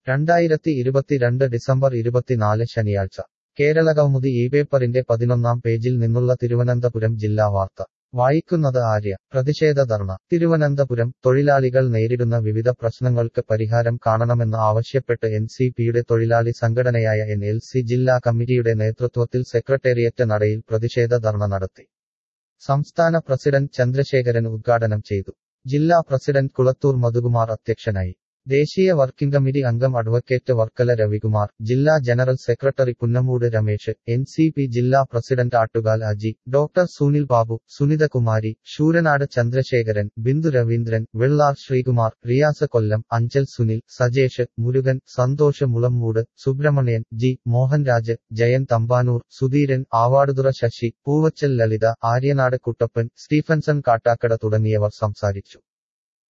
രണ്ടായിരത്തി ഇരുപത്തിരണ്ട് ഡിസംബർ ഇരുപത്തിനാല് ശനിയാഴ്ച കേരളകൗമുദി ഈ പേപ്പറിന്റെ പതിനൊന്നാം പേജിൽ നിന്നുള്ള തിരുവനന്തപുരം ജില്ലാ വാർത്ത വായിക്കുന്നത് ആര്യ പ്രതിഷേധ ധർണ തിരുവനന്തപുരം തൊഴിലാളികൾ നേരിടുന്ന വിവിധ പ്രശ്നങ്ങൾക്ക് പരിഹാരം കാണണമെന്ന് ആവശ്യപ്പെട്ട് എൻ സി പിയുടെ തൊഴിലാളി സംഘടനയായ എൻ എൽ സി ജില്ലാ കമ്മിറ്റിയുടെ നേതൃത്വത്തിൽ സെക്രട്ടേറിയറ്റ് നടയിൽ പ്രതിഷേധ ധർണ നടത്തി സംസ്ഥാന പ്രസിഡന്റ് ചന്ദ്രശേഖരൻ ഉദ്ഘാടനം ചെയ്തു ജില്ലാ പ്രസിഡന്റ് കുളത്തൂർ മധുകുമാർ അധ്യക്ഷനായി ദേശീയ വർക്കിംഗ് കമ്മിറ്റി അംഗം അഡ്വക്കേറ്റ് വർക്കല രവികുമാർ ജില്ലാ general secretary Punnamoodu Ramesh N C P ജില്ലാ president Attukal Aji doctor Sunil Babu Sunithakumari Sooranad Chandrasekharan Bindu Raveendran Vellar Sreekumar Riyas Kollam Anchal Sunil Sajesh Murugan Santhosh Mulamoodu Subramanian G Mohanraj Jayan Thampanoor Sudheeran Avaduthura Sasi Poovachal Lalitha Aryanad Kuttappan Stephenson Kattakada തുടങ്ങിയവർ സംസാരിച്ചു